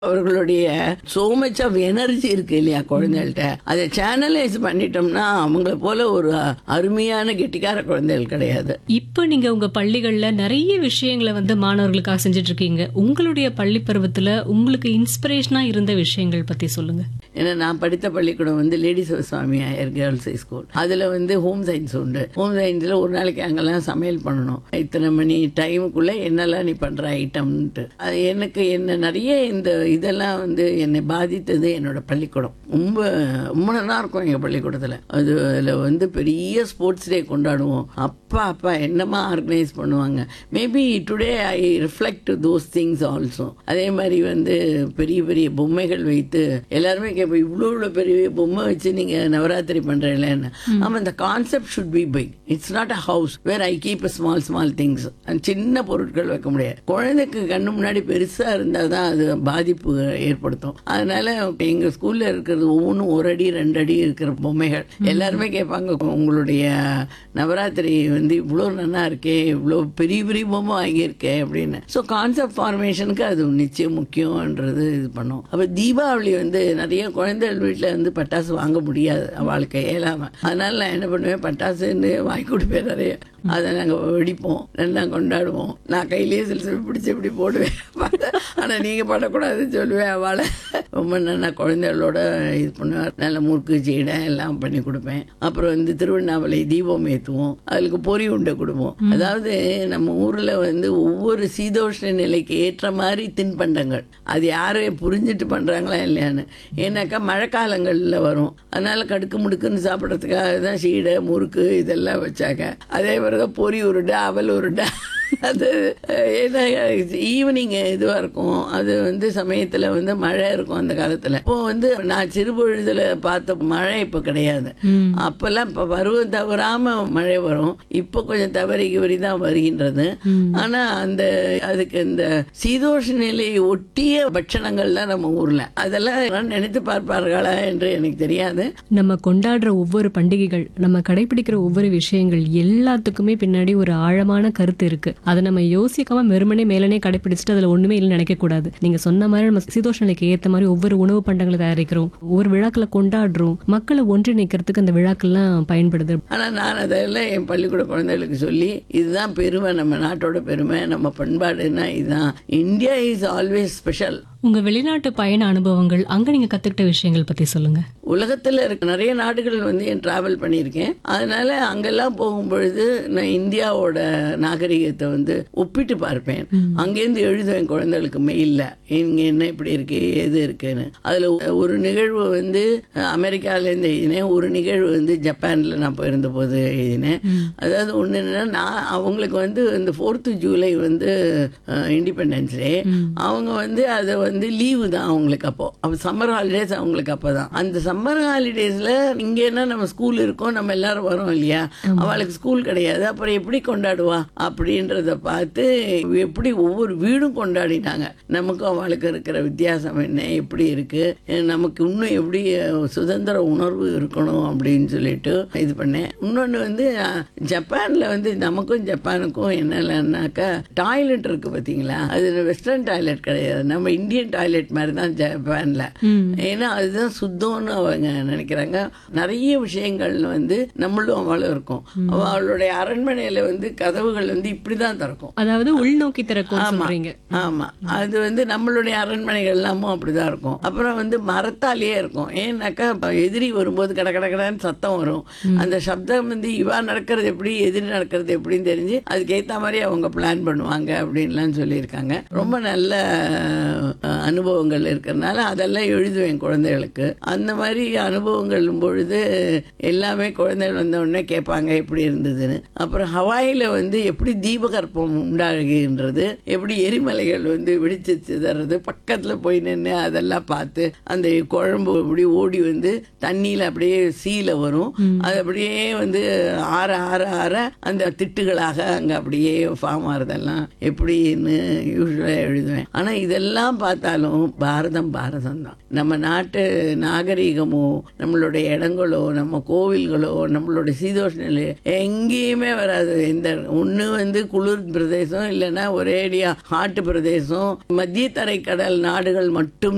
அவர்களுடைய so much of energy இருக்கு இல்லையா குழந்தைகள்ட்ட அதை சேனலைஸ் பண்ணிட்டோம்னா அவங்கள போல ஒரு அ- அருமையான கெட்டிக்கார குழந்தைகள் கிடையாது இப்போ நீங்க உங்க பள்ளிகள்ல நிறைய விஷயங்களை வந்து மாணவர்களுக்காக செஞ்சுட்டு இருக்கீங்க உங்களுடைய பள்ளி பருவத்துல உங்களுக்கு இன்ஸ்பிரேஷனா இருந்த விஷயங்கள் பத்தி சொல்லுங்க ஏன்னா நான் படித்த பள்ளிக்கூடம் வந்து lady Sivaswamy higher girls high school அதில் வந்து ஹோம் சயின்ஸ் உண்டு ஹோம் சயின்ஸில் ஒரு நாளைக்கு அங்கெல்லாம் சமையல் பண்ணணும் இத்தனை மணி டைமுக்குள்ளே என்னெல்லாம் நீ பண்ணுற ஐட்டம்ன்ட்டு அது எனக்கு என்ன நிறைய இந்த இதெல்லாம் வந்து என்னை பாதித்தது என்னோட பள்ளிக்கூடம் ரொம்ப ரொம்ப நல்லா இருக்கும் எங்கள் பள்ளிக்கூடத்தில் அது அதில் வந்து பெரிய ஸ்போர்ட்ஸ் டே கொண்டாடுவோம் அப்பா அப்பா என்னமா ஆர்கனைஸ் பண்ணுவாங்க maybe today I reflect those things also அதே மாதிரி வந்து பெரிய பெரிய பொம்மைகள் வைத்து எல்லாருமே கேட்போம் இவ்வளோ இவ்வளோ பெரிய பொம்மை வச்சு நீங்கள் நவராத்திரி பண்ணுறீங்களேன்னு ஆமாம் இந்த concept should be big it's not a house where I keep small small things சின்ன பொருட்கள் வைக்க முடியாது குழந்தைக்கு கண்ணு முன்னாடி பெருசாக இருந்தால் தான் அது பாதிப்பு ஏற்படுத்தும் அதனால எங்கள் ஸ்கூலில் இருக்கிறது ஒவ்வொன்றும் ஒரு அடி ரெண்டு அடி இருக்கிற பொம்மைகள் எல்லாருமே கேட்பாங்க உங்களுடைய நவராத்திரி வந்து இவ்வளோ நல்லா இருக்கே இவ்வளோ பெரிய பெரிய பொம்மை வாங்கியிருக்கே அப்படின்னு ஸோ கான்செப்ட் ஃபார்மேஷனுக்கு அது நிச்சயம் முக்கியம்ன்றது இது பண்ணும் அப்போ தீபாவளி வந்து நிறைய குழந்தைகள் வீட்டில் வந்து பட்டாசு வாங்க முடியாது அவளுக்கு இயலாமல் அதனால நான் என்ன பண்ணுவேன் பட்டாசுன்னு வாங்கி கொடுப்பேன் நிறைய அதை நாங்கள் வெடிப்போம் நல்லா கொண்டாடுவோம் நான் கையிலேயே சில சில பிடிச்சி இப்படி போடுவேன் ஆனால் நீங்கள் பண்ணக்கூடாதுன்னு சொல்லுவேன் அவளை ரொம்ப நல்லா குழந்தைகளோட இது பண்ணுவேன் நல்ல முறுக்கு சீடை எல்லாம் பண்ணி கொடுப்பேன் அப்புறம் வந்து திருவண்ணாமலை தீபம் ஏற்றுவோம் அதுக்கு பொறி உண்டை கொடுப்போம் அதாவது நம்ம ஊரில் வந்து ஒவ்வொரு சீதோஷ்ண நிலைக்கு ஏற்ற மாதிரி தின்பண்டங்கள் அது யாரும் புரிஞ்சுட்டு பண்ணுறாங்களா இல்லையான்னு ஏன்னாக்கா மழைக்காலங்களில் வரும் அதனால கடுக்கு முடுக்குன்னு சாப்பிட்றதுக்காக தான் சீடை முறுக்கு இதெல்லாம் வச்சாங்க அதே மாதிரி தான் பொறி உருண்டை அவல் உருண்டை அது ஏன்னா ஈவினிங் இதுவாக இருக்கும் அது வந்து சமயத்தில் வந்து மழை இருக்கும் அந்த காலத்தில் இப்போ வந்து நான் சிறுபொழுதுல பார்த்த மழை இப்போ கிடையாது அப்பெல்லாம் இப்போ பருவம் தவறாம மழை வரும் இப்போ கொஞ்சம் தவறி கிவறி தான் வருகின்றது ஆனா அந்த அதுக்கு இந்த சீதோஷ நிலையை ஒட்டிய பட்சணங்கள் தான் நம்ம ஊர்ல அதெல்லாம் நினைத்து பார்ப்பார்களா என்று எனக்கு தெரியாது நம்ம கொண்டாடுற ஒவ்வொரு பண்டிகைகள் நம்ம கடைபிடிக்கிற ஒவ்வொரு விஷயங்கள் எல்லாத்துக்குமே பின்னாடி ஒரு ஆழமான கருத்து இருக்கு அதை நம்ம யோசிக்காம வெறுமனே மேலனே கடைபிடிச்சிட்டு அதுல ஒண்ணுமே இல்லை நினைக்க கூடாது நீங்க சொன்ன மாதிரி நம்ம சீதோஷ நிலைக்கு ஏத்த மாதிரி ஒவ்வொரு உணவு பண்டங்களை தயாரிக்கிறோம் ஒவ்வொரு விழாக்களை கொண்டாடுறோம் மக்களை ஒன்றிணைக்கிறதுக்கு அந்த விழாக்கள்லாம் பயன்படுது ஆனா நான் அதெல்லாம் என் பள்ளிக்கூட குழந்தைகளுக்கு சொல்லி இதுதான் பெருமை நம்ம நாட்டோட பெருமை நம்ம பண்பாடுன்னா இதுதான் இந்தியா இஸ் ஆல்வேஸ் ஸ்பெஷல் உங்க வெளிநாட்டு பயண அனுபவங்கள் அங்க நீங்க கத்துக்கிட்ட விஷயங்கள் பத்தி சொல்லுங்க உலகத்துல இருக்க நிறைய நாடுகள் வந்து என் டிராவல் பண்ணியிருக்கேன் அதனால அங்கெல்லாம் போகும்பொழுது நான் இந்தியாவோட நாகரிகத்தை வந்து ஒப்பிட்டு பார்ப்பேன் அங்கேருந்து எழுதுவேன் குழந்தைகளுக்கு மெயில்ல இங்க என்ன இப்படி இருக்கு எது இருக்குன்னு அதுல ஒரு நிகழ்வு வந்து அமெரிக்கால இருந்து எழுதினேன் ஒரு நிகழ்வு வந்து ஜப்பான்ல நான் போயிருந்த போது எழுதினேன் அதாவது ஒண்ணு என்னன்னா நான் அவங்களுக்கு வந்து இந்த ஃபோர்த்து ஜூலை வந்து இண்டிபெண்டன்ஸ் டே அவங்க வந்து அதை வந்து லீவு தான் அவங்களுக்கு அப்போ அப்போ சம்மர் ஹாலிடேஸ் அவங்களுக்கு அப்பதான் அந்த சம்மர் ஹாலிடேஸ்ல இங்க என்ன நம்ம ஸ்கூல் இருக்கோம் நம்ம எல்லாரும் வரோம் இல்லையா அவளுக்கு ஸ்கூல் கிடையாது அப்புறம் எப்படி கொண்டாடுவா அப்படின்றத பார்த்து எப்படி ஒவ்வொரு வீடும் கொண்டாடினாங்க நமக்கும் அவளுக்கு இருக்கிற வித்தியாசம் என்ன எப்படி இருக்கு நமக்கு இன்னும் எப்படி சுதந்திர உணர்வு இருக்கணும் அப்படின்னு சொல்லிட்டு இது பண்ணேன் இன்னொன்று வந்து அஹ், ஜப்பான்ல வந்து நமக்கும் ஜப்பானுக்கும் என்னன்னாக்கா டாய்லெட் இருக்கு பார்த்தீங்களா அது வெஸ்டர்ன் டாய்லெட் கிடையாது நம்ம இந்தியன் டாய்லெட் மாதிரி தான் ஜப்பான்ல ஏன்னா அதுதான் சுத்தம்னு அவங்க நினைக்கிறாங்க நிறைய விஷயங்கள் வந்து நம்மளும் அவளும் இருக்கும் அவளுடைய அரண்மனையில வந்து கதவுகள் வந்து இப்படிதான் திறக்கும் அதாவது உள்நோக்கி திறக்கும் சொல்றீங்க ஆமா அது வந்து நம்மளுடைய அரண்மனைகள் எல்லாமும் அப்படிதான் இருக்கும் அப்புறம் வந்து மரத்தாலேயே இருக்கும் ஏன்னாக்கா இப்ப எதிரி வரும்போது கட கட கடன்னு சத்தம் வரும் அந்த சப்தம் வந்து இவா நடக்கிறது எப்படி எதிரி நடக்கிறது எப்படின்னு தெரிஞ்சு அதுக்கு ஏத்த மாதிரி அவங்க பிளான் பண்ணுவாங்க அப்படின்லாம் சொல்லியிருக்காங்க ரொம்ப நல்ல அஹ், அனுபவங்கள் இருக்கிறதுனால அதெல்லாம் எழுதுவேன் குழந்தைகளுக்கு அந்த மாதிரி அனுபவங்கள் பொழுது எல்லாமே குழந்தைகள் வந்த உடனே கேட்பாங்க எப்படி இருந்ததுன்னு அப்புறம் ஹவாயில வந்து எப்படி தீபகற்பம் உண்டாகுகின்றது எப்படி எரிமலைகள் வந்து வெடிச்சு சிதறது பக்கத்துல போய் நின்று அதெல்லாம் பார்த்து அந்த குழம்பு அப்படி ஓடி வந்து தண்ணியில அப்படியே சீல வரும் அது அப்படியே வந்து ஆற ஆற ஆற அந்த திட்டுகளாக அங்க அப்படியே ஃபார்ம் ஆறதெல்லாம் எப்படின்னு யூஸ்வலா எழுதுவேன் ஆனா இதெல்லாம் பார்த்தாலும் பாரதம் பாரதம் தான் நம்ம நாட்டு நாகரீகமோ நம்மளுடைய இடங்களோ நம்ம கோவில்களோ நம்மளுடைய சீதோஷ நிலை எங்கேயுமே வராது இந்த ஒண்ணு வந்து குளிர் பிரதேசம் இல்லைன்னா ஒரேடியா ஹாட்டு பிரதேசம் மத்திய தரைக்கடல் நாடுகள் மட்டும்